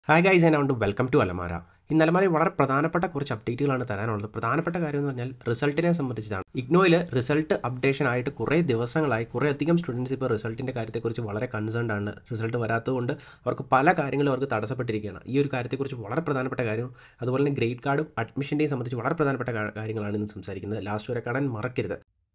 hi guys and ഉണ്ട് welcome to അലമാര ഇന്ന് അലമാരയിൽ വളരെ പ്രധാനപ്പെട്ട കുറച്ച് അപ്ഡേറ്റുകളാണ് തരാനുള്ളത് പ്രധാനപ്പെട്ട കാര്യം എന്ന് പറഞ്ഞാൽ റിസൾട്ടിനെ സംബന്ധിച്ചാണ് ഇഗ്നോയിൽ റിസൾട്ട് അപ്ഡേഷൻ ആയിട്ട് കുറേ ദിവസങ്ങളായി കുറേ അധികം സ്റ്റുഡൻസ് ഇപ്പോൾ റിസൾട്ടിൻ്റെ കാര്യത്തെക്കുറിച്ച് വളരെ കൺസേൺഡ് ആണ് റിസൾട്ട് വരാത്തതുകൊണ്ട് അവർക്ക് പല കാര്യങ്ങളും അവർക്ക് തടസ്സപ്പെട്ടിരിക്കുകയാണ് ഈ ഒരു കാര്യത്തെക്കുറിച്ച് വളരെ പ്രധാനപ്പെട്ട കാര്യം അതുപോലെ തന്നെ ഗ്രേഡ് കാർഡും അഡ്മിഷൻ്റെയും സംബന്ധിച്ച് വളരെ പ്രധാനപ്പെട്ട കാ- കാര്യങ്ങളാണ് ഇന്ന് സംസാരിക്കുന്നത് ലാസ്റ്റ് വരെ കാണാൻ മറക്കരുത്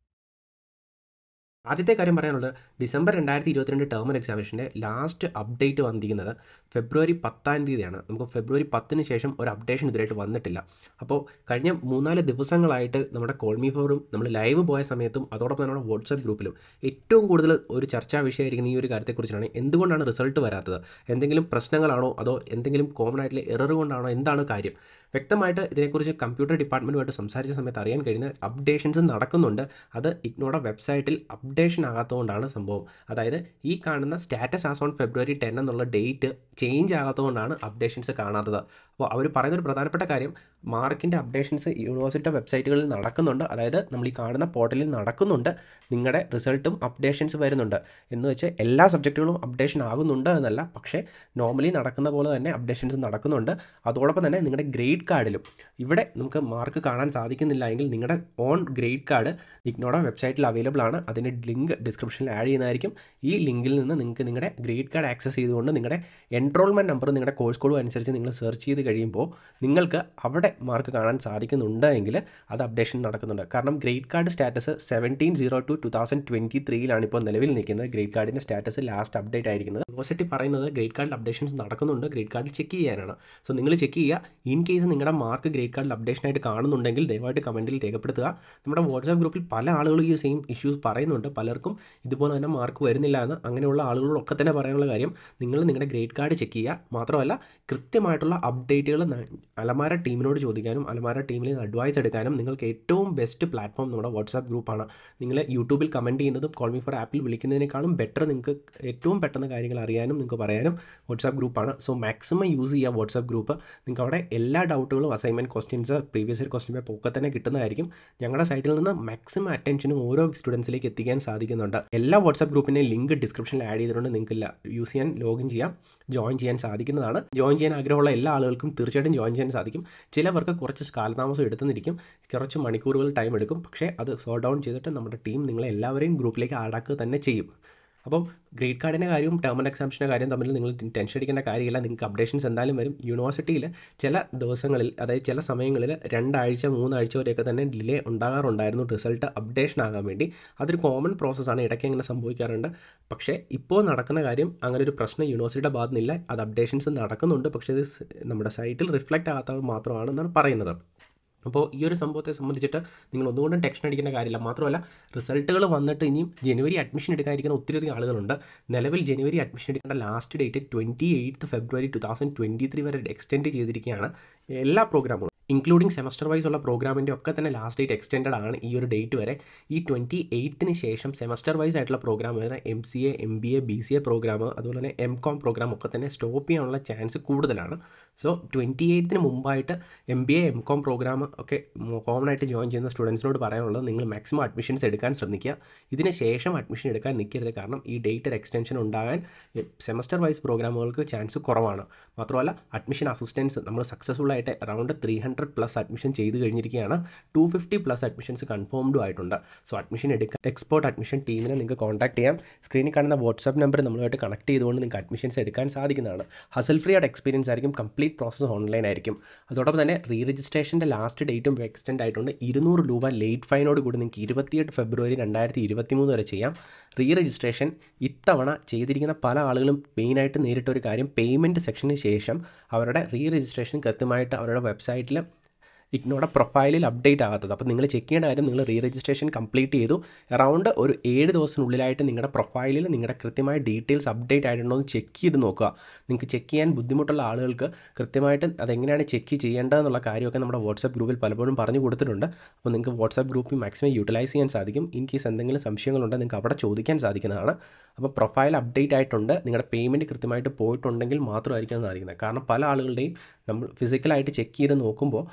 ആദ്യത്തെ കാര്യം പറയാനുള്ളത് ഡിസംബർ രണ്ടായിരത്തി ഇരുപത്തിരണ്ട് ടേമൽ എക്സാമിനേഷൻ്റെ ലാസ്റ്റ് അപ്ഡേറ്റ് വന്നിരിക്കുന്നത് ഫെബ്രുവരി പത്താം തീയതിയാണ് നമുക്ക് ഫെബ്രുവരി പത്തിന് ശേഷം ഒരു അപ്ഡേഷൻ ഇതുവരെയായിട്ട് വന്നിട്ടില്ല അപ്പോൾ കഴിഞ്ഞ മൂന്നാല് ദിവസങ്ങളായിട്ട് നമ്മുടെ കോൾമി ഫോറും നമ്മൾ ലൈവ് പോയ സമയത്തും അതോടൊപ്പം തന്നെ നമ്മുടെ വാട്സപ്പ് ഗ്രൂപ്പിലും ഏറ്റവും കൂടുതൽ ഒരു ചർച്ചാ വിഷയമായിരിക്കുന്ന ഈ ഒരു കാര്യത്തെക്കുറിച്ചാണ് എന്തുകൊണ്ടാണ് റിസൾട്ട് വരാത്തത് എന്തെങ്കിലും പ്രശ്നങ്ങളാണോ അതോ എന്തെങ്കിലും കോമൺ ആയിട്ടുള്ള എറർ കൊണ്ടാണോ എന്താണ് കാര്യം വ്യക്തമായിട്ട് ഇതിനെക്കുറിച്ച് കമ്പ്യൂട്ടർ ഡിപ്പാർട്ട്മെൻറ്റുമായിട്ട് സംസാരിച്ച സമയത്ത് അറിയാൻ കഴിയുന്ന അപ്ഡേഷൻസ് നടക്കുന്നുണ്ട് അത് ഇഗ്നോയുടെ വെബ്സൈറ്റിൽ അപ്ഡേഷൻ ആകാത്തതുകൊണ്ടാണ് സംഭവം അതായത് ഈ കാണുന്ന status as on February ten എന്നുള്ള ഡേറ്റ് ചേഞ്ച് ആകാത്തതുകൊണ്ടാണ് അപ്ഡേഷൻസ് കാണാത്തത് അപ്പോൾ അവർ പറയുന്ന ഒരു പ്രധാനപ്പെട്ട കാര്യം മാർക്കിൻ്റെ അപ്ഡേഷൻസ് യൂണിവേഴ്സിറ്റി വെബ്സൈറ്റുകളിൽ നടക്കുന്നുണ്ട് അതായത് നമ്മൾ ഈ കാണുന്ന പോർട്ടലിൽ നടക്കുന്നുണ്ട് നിങ്ങളുടെ റിസൾട്ടും അപ്ഡേഷൻസ് വരുന്നുണ്ട് എന്ന് വെച്ച് എല്ലാ സബ്ജക്റ്റുകളും അപ്ഡേഷൻ ആകുന്നുണ്ട് എന്നല്ല പക്ഷേ നോർമലി നടക്കുന്ന പോലെ തന്നെ അപ്ഡേഷൻസ് നടക്കുന്നുണ്ട് അതോടൊപ്പം തന്നെ നിങ്ങളുടെ ഗ്രേഡ് കാർഡിലും ഇവിടെ നമുക്ക് മാർക്ക് കാണാൻ സാധിക്കുന്നില്ല എങ്കിൽ നിങ്ങളുടെ ഓൺ ഗ്രേഡ് കാർഡ് ഇഗ്നോയുടെ വെബ്സൈറ്റിൽ അവൈലബിൾ ആണ് അതിൻ്റെ ലിങ്ക് ഡിസ്ക്രിപ്ഷനിൽ ആഡ് ചെയ്യുന്നതായിരിക്കും ഈ ലിങ്കിൽ നിന്ന് നിങ്ങൾക്ക് നിങ്ങളുടെ ഗ്രേഡ് കാർഡ് ആക്സസ് ചെയ്തുകൊണ്ട് നിങ്ങളുടെ എൻറോൾമെൻറ്റ് നമ്പർ നിങ്ങളുടെ കോഴ്സ് കോഡും അനുസരിച്ച് നിങ്ങൾ സെർച്ച് ചെയ്ത് കഴിയുമ്പോൾ നിങ്ങൾക്ക് അവിടെ മാർക്ക് കാണാൻ സാധിക്കുന്നുണ്ട് എങ്കിൽ അത് അപ്ഡേഷൻ നടക്കുന്നുണ്ട് കാരണം grade card status seventeen zero two two thousand twenty ത്രീയിലാണ് ഇപ്പോൾ നിലവിൽ നിൽക്കുന്നത് ഗ്രേഡ് കാർഡിൻ്റെ സ്റ്റാറ്റസ് ലാസ്റ്റ് അപ്ഡേറ്റ് ആയിരിക്കുന്നത് യൂണിവേഴ്സിറ്റി പറയുന്നത് ഗ്രേഡ് കാർഡിൽ അപ്ഡേഷൻസ് നടക്കുന്നുണ്ട് ഗ്രേഡ് കാർഡിൽ ചെക്ക് ചെയ്യാനാണ് സോ നിങ്ങൾ ചെക്ക് ചെയ്യുക ഇൻ കേസ് നിങ്ങളുടെ മാർക്ക് ഗ്രേഡ് കാർഡിൽ അപ്ഡേഷൻ ആയിട്ട് കാണുന്നുണ്ടെങ്കിൽ ദയവായിട്ട് കമൻറ്റിൽ രേഖപ്പെടുത്തുക നമ്മുടെ വാട്സാപ്പ് ഗ്രൂപ്പിൽ പല ആളുകളും ഈ സെയിം ഇഷ്യൂസ് പറയുന്നുണ്ട് പലർക്കും ഇതുപോലെ തന്നെ മാർക്ക് വരുന്നില്ല എന്ന് അങ്ങനെയുള്ള ആളുകളോടൊക്കെ തന്നെ പറയാനുള്ള കാര്യം നിങ്ങൾ നിങ്ങളുടെ ഗ്രേഡ് കാർഡ് ചെക്ക് ചെയ്യുക മാത്രമല്ല കൃത്യമായിട്ടുള്ള അപ്ഡേറ്റുകൾ അലമാര ടീമിനോട് ചോദിക്കാനും അലമാര ടീമിൽ നിന്ന് അഡ്വൈസ് എടുക്കാനും നിങ്ങൾക്ക് ഏറ്റവും ബെസ്റ്റ് പ്ലാറ്റ്ഫോം നമ്മുടെ വാട്സാപ്പ് ഗ്രൂപ്പാണ് നിങ്ങൾ യൂട്യൂബിൽ കമൻറ്റ് ചെയ്യുന്നതും കോൾ മീ ഫോർ ആപ്പിൽ വിളിക്കുന്നതിനേക്കാളും ബെറ്റർ നിങ്ങൾക്ക് ഏറ്റവും പെട്ടെന്ന് കാര്യങ്ങൾ അറിയാനും നിങ്ങൾക്ക് പറയാനും വാട്സാപ്പ് ഗ്രൂപ്പാണ് സോ മാക്സിമം യൂസ് ചെയ്യുക വാട്സാപ്പ് ഗ്രൂപ്പ് നിങ്ങൾക്ക് അവിടെ എല്ലാ ഡൗട്ടുകളും assignment questions previous year question paper ഒക്കെ തന്നെ കിട്ടുന്നതായിരിക്കും ഞങ്ങളുടെ സൈറ്റിൽ നിന്ന് മാക്സിമം അറ്റൻഷനും ഓരോ സ്റ്റുഡൻസിലേക്ക് എത്തിക്കാൻ സാധിക്കുന്നുണ്ട് എല്ലാ വാട്സാപ്പ് ഗ്രൂപ്പിൻ്റെയും ലിങ്ക് ഡിസ്ക്രിപ്ഷനിൽ ആഡ് ചെയ്തിട്ടുണ്ട് നിങ്ങൾക്ക് യൂസ് ചെയ്യാൻ ലോഗിൻ ചെയ്യാം ജോയിൻ ചെയ്യാൻ സാധിക്കുന്നതാണ് ജോയിൻ ചെയ്യാൻ ആഗ്രഹമുള്ള എല്ലാ ആളുകൾക്കും തീർച്ചയായിട്ടും ജോയിൻ ചെയ്യാൻ സാധിക്കും ചിലവർക്ക് കുറച്ച് കാലതാമസം എടുത്തെന്നിരിക്കും കുറച്ച് മണിക്കൂറുകൾ ടൈം എടുക്കും പക്ഷേ അത് സോൾവ് ഡൗൺ ചെയ്തിട്ട് നമ്മുടെ ടീം നിങ്ങളെ എല്ലാവരെയും ഗ്രൂപ്പിലേക്ക് ആഡാക്കുക തന്നെ ചെയ്യും അപ്പം ഗ്രേഡ് കാർഡിൻ്റെ കാര്യവും ടേമൽ എക്സാംഷൻ്റെ കാര്യം തമ്മിൽ നിങ്ങൾ ടെൻഷൻ അടിക്കേണ്ട കാര്യമില്ല നിങ്ങൾക്ക് അപ്ഡേഷൻസ് എന്തായാലും വരും യൂണിവേഴ്സിറ്റിയിൽ ചില ദിവസങ്ങളിൽ അതായത് ചില സമയങ്ങളിൽ രണ്ടാഴ്ച മൂന്നാഴ്ച വരെയൊക്കെ തന്നെ ഡിലേ ഉണ്ടാകാറുണ്ടായിരുന്നു റിസൾട്ട് അപ്ഡേഷൻ ആകാൻ വേണ്ടി അതൊരു കോമൺ പ്രോസസ്സാണ് ഇടയ്ക്ക് ഇങ്ങനെ സംഭവിക്കാറുണ്ട് പക്ഷേ ഇപ്പോൾ നടക്കുന്ന കാര്യം അങ്ങനെ ഒരു പ്രശ്നം യൂണിവേഴ്സിറ്റിയുടെ ഭാഗത്ത് നിന്നില്ല അത് അപ്ഡേഷൻസ് നടക്കുന്നുണ്ട് പക്ഷേ ഇത് സ് നമ്മുടെ സൈറ്റിൽ റിഫ്ലക്റ്റ് ആകാത്തത് മാത്രമാണെന്നാണ് പറയുന്നത് അപ്പോൾ ഈ ഒരു സംഭവത്തെ സംബന്ധിച്ചിട്ട് നിങ്ങൾ ഒന്നുകൊണ്ടും ടെൻഷൻ അടിക്കേണ്ട കാര്യമില്ല മാത്രമല്ല റിസൾട്ടുകൾ വന്നിട്ട് ഇനിയും ജനുവരി അഡ്മിഷൻ എടുക്കാതിരിക്കുന്ന ഒത്തിരിയധികം ആളുകളുണ്ട് നിലവിൽ ജനുവരി അഡ്മിഷൻ എടുക്കേണ്ട last date twenty eighth February two thousand twenty three വരെ എക്സ്റ്റെൻഡ് ചെയ്തിരിക്കുകയാണ് എല്ലാ പ്രോഗ്രാമുകളും ഇൻക്ലൂഡിങ് സെമസ്റ്റർ വൈസ് ഉള്ള പ്രോഗ്രാമിൻ്റെ ഒക്കെ തന്നെ ലാസ്റ്റ് ഡേറ്റ് എക്സ്റ്റെൻഡ് ആണ് ഈ ഒരു ഡേറ്റ് വരെ ഈ ട്വൻറ്റി എയ്ത്തിന് ശേഷം സെമസ്റ്റർ വൈസ് ആയിട്ടുള്ള പ്രോഗ്രാം വരുന്ന M C A M B A B C A programme അതുപോലെ തന്നെ എം കോം പ്രോഗ്രാം ഒക്കെ തന്നെ സ്റ്റോപ്പ് ചെയ്യാനുള്ള ചാൻസ് കൂടുതലാണ് സോ ട്വൻറ്റി എയ്ത്തിന് മുമ്പായിട്ട് M B A M com programme ഒക്കെ കോമൺ ആയിട്ട് ജോയിൻ ചെയ്യുന്ന സ്റ്റുഡൻസിനോട് പറയാനുള്ളത് നിങ്ങൾ മാക്സിമം അഡ്മിഷൻസ് എടുക്കാൻ ശ്രമിക്കുക ഇതിന് ശേഷം അഡ്മിഷൻ എടുക്കാൻ നിൽക്കരുത് കാരണം ഈ ഡേറ്റ് ഒരു എക്സ്റ്റൻഷൻ ഉണ്ടാകാൻ സെമസ്റ്റർ വൈസ് പ്രോഗ്രാമുകൾക്ക് ചാൻസ് കുറവാണ് മാത്രമല്ല അഡ്മിഷൻ അസിസ്റ്റൻസ് നമ്മൾ സക്സസ്ഫുൾ ആയിട്ട് around three hundred plus admission ചെയ്ത് കഴിഞ്ഞിരിക്കുകയാണ് ടു ഫിഫ്റ്റി പ്ലസ് അഡ്മിഷൻസ് കൺഫേംഡും ആയിട്ടുണ്ട് സോ അഡ്മിഷൻ എടുക്കാൻ എക്സ്പോർട്ട് അഡ്മിഷൻ ടീമിനെ നിങ്ങൾക്ക് കോൺടാക്ട് ചെയ്യാം സ്ക്രീനിൽ കാണുന്ന വാട്സാപ്പ് നമ്പർ നമ്മളുമായിട്ട് കണക്ട് ചെയ്തുകൊണ്ട് നിങ്ങൾക്ക് അഡ്മിഷൻസ് എടുക്കാൻ സാധിക്കുന്നതാണ് ഹസൽ ഫ്രീ ആയിട്ട് എക്സ്പീരിയൻസ് ആയിരിക്കും കംപ്ലീറ്റ് പ്രോസസ്സ് ഓൺലൈൻ ആയിരിക്കും അതോടൊപ്പം തന്നെ റീ രജിസ്ട്രേഷൻ്റെ ലാസ്റ്റ് ഡേറ്റും എക്സ്റ്റെൻഡ് ആയിട്ടുണ്ട് ഇരുന്നൂറ് രൂപ ലേറ്റ് ഫൈനോട് കൂടി നിങ്ങൾക്ക് ഇരുപത്തിയെട്ട് ഫെബ്രുവരി രണ്ടായിരത്തി ഇരുപത്തി മൂന്ന് വരെ ചെയ്യാം റീ രജിസ്ട്രേഷൻ ഇത്തവണ ചെയ്തിരിക്കുന്ന പല ആളുകളും മെയിനായിട്ട് നേരിട്ട ഒരു കാര്യം പേയ്മെൻറ്റ് സെക്ഷന് ശേഷം അവരുടെ റീ രജിസ്ട്രേഷൻ കൃത്യമായിട്ട് അവരുടെ വെബ്സൈറ്റിൽ ഇഗ്നോയുടെ പ്രൊഫൈലിൽ അപ്ഡേറ്റ് ആകാത്തത് അപ്പോൾ നിങ്ങൾ ചെക്ക് ചെയ്യേണ്ട കാര്യം നിങ്ങൾ റീ രജിസ്ട്രേഷൻ കംപ്ലീറ്റ് ചെയ്തു അറൗണ്ട് ഒരു ഏഴ് ദിവസത്തിനുള്ളിലായിട്ട് നിങ്ങളുടെ പ്രൊഫൈലിൽ നിങ്ങളുടെ കൃത്യമായ ഡീറ്റെയിൽസ് അപ്ഡേറ്റ് ആയിട്ടുണ്ടോ എന്ന് ചെക്ക് ചെയ്ത് നോക്കുക നിങ്ങൾക്ക് ചെക്ക് ചെയ്യാൻ ബുദ്ധിമുട്ടുള്ള ആളുകൾക്ക് കൃത്യമായിട്ട് അതെങ്ങനെയാണ് ചെക്ക് ചെയ്യേണ്ടതെന്നുള്ള കാര്യമൊക്കെ നമ്മുടെ വാട്സാപ്പ് ഗ്രൂപ്പിൽ പലപ്പോഴും പറഞ്ഞു കൊടുത്തിട്ടുണ്ട് അപ്പോൾ നിങ്ങൾക്ക് വാട്സാപ്പ് ഗ്രൂപ്പിൽ മാക്സിമം യൂട്ടിലൈസ് ചെയ്യാൻ സാധിക്കും ഇൻ കേസ് എന്തെങ്കിലും സംശയങ്ങളുണ്ടെങ്കിൽ നിങ്ങൾക്ക് അവിടെ ചോദിക്കാൻ സാധിക്കുന്നതാണ് അപ്പോൾ പ്രൊഫൈൽ അപ്ഡേറ്റ് ആയിട്ടുണ്ട് നിങ്ങളുടെ പേയ്മെൻറ്റ് കൃത്യമായിട്ട് പോയിട്ടുണ്ടെങ്കിൽ മാത്രമായിരിക്കും അത് അറിയുന്നത് കാരണം പല ആളുകളുടെയും നമ്മൾ ഫിസിക്കലായിട്ട് ചെക്ക് ചെയ്ത് നോക്കുമ്പോൾ ഓരോ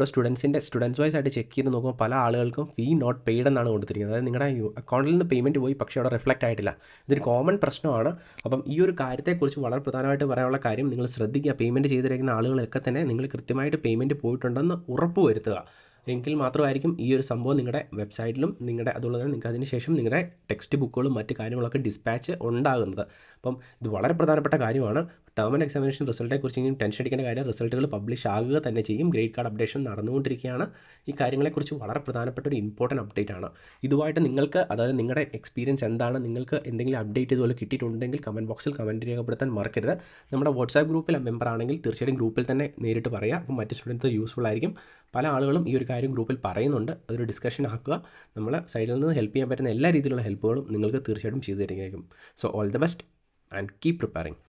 ഓരോ സ്റ്റുഡൻസിൻ്റെ സ്റ്റുഡൻസ് വൈസ് ആയിട്ട് ചെക്ക് ചെയ്ത് നോക്കുമ്പോൾ പല ആളുകൾക്കും ഫീ നോട്ട് പെയ്ഡ് എന്നാണ് കൊടുത്തിരിക്കുന്നത് അതായത് നിങ്ങളുടെ അക്കൗണ്ടിൽ നിന്ന് പേയ്മെൻറ്റ് പോയി പക്ഷേ അവിടെ റിഫ്ലക്റ്റ് ആയിട്ടില്ല ഇതൊരു കോമൺ പ്രശ്നമാണ് അപ്പം ഈ ഒരു കാര്യത്തെക്കുറിച്ച് വളരെ പ്രധാനമായിട്ട് പറയാനുള്ള കാര്യം നിങ്ങൾ ശ്രദ്ധിക്കുക പേയ്മെൻറ്റ് ചെയ്തിരിക്കുന്ന ആളുകളൊക്കെ തന്നെ നിങ്ങൾ കൃത്യമായിട്ട് പേയ്മെൻറ്റ് പോയിട്ടുണ്ടെന്ന് ഉറപ്പ് വരുത്തുക എങ്കിൽ മാത്രമായിരിക്കും ഈ ഒരു സംഭവം നിങ്ങളുടെ വെബ്സൈറ്റിലും നിങ്ങളുടെ അതുപോലെ തന്നെ നിങ്ങൾക്ക് അതിന് ശേഷം നിങ്ങളുടെ ടെക്സ്റ്റ് ബുക്കുകളും മറ്റ് കാര്യങ്ങളൊക്കെ ഡിസ്പാച്ച് ഉണ്ടാകുന്നത് അപ്പം ഇത് വളരെ പ്രധാനപ്പെട്ട കാര്യമാണ് ടേം ആൻഡ് എക്സാമിനേഷൻ റിസൾട്ടെ കുറിച്ച് ഇനി ടെൻഷൻ അടിക്കേണ്ട കാര്യം റിസൾട്ടുകൾ പബ്ലിഷ് ആകുക തന്നെ ചെയ്യും ഗ്രേഡ് കാർഡ് അപ്ഡേഷൻ നടന്നുകൊണ്ടിരിക്കുകയാണ് ഈ കാര്യങ്ങളെക്കുറിച്ച് വളരെ പ്രധാനപ്പെട്ട ഒരു ഇമ്പോർട്ടൻറ്റ് അപ്ഡേറ്റ് ആണ് ഇതുമായിട്ട് നിങ്ങൾക്ക് അതായത് നിങ്ങളുടെ എക്സ്പീരിയൻസ് എന്താണ് നിങ്ങൾക്ക് എന്തെങ്കിലും അപ്ഡേറ്റ് ഇതുപോലെ കിട്ടിയിട്ടുണ്ടെങ്കിൽ കമൻറ്റ് ബോക്സിൽ കമൻറ്റ് രേഖപ്പെടുത്താൻ മറക്കരുത് നമ്മുടെ വാട്സാപ്പ് ഗ്രൂപ്പിൽ മെമ്പർ ആണെങ്കിൽ തീർച്ചയായിട്ടും ഗ്രൂപ്പിൽ തന്നെ നേരിട്ട് പറയുക അപ്പം മറ്റ് സ്റ്റുഡൻസ് യൂസ്ഫുൾ ആയിരിക്കും പല ആളുകളും ഈ ഒരു കാര്യം ഗ്രൂപ്പിൽ പറയുന്നുണ്ട് അതൊരു ഡിസ്കഷൻ ആക്കുക നമ്മൾ സൈഡിൽ നിന്ന് ഹെൽപ്പ് ചെയ്യാൻ പറ്റുന്ന എല്ലാ രീതിയിലുള്ള ഹെൽപ്പുകളും നിങ്ങൾക്ക് തീർച്ചയായിട്ടും ചെയ്തു തരുന്നതായിരിക്കും so all the best and keep preparing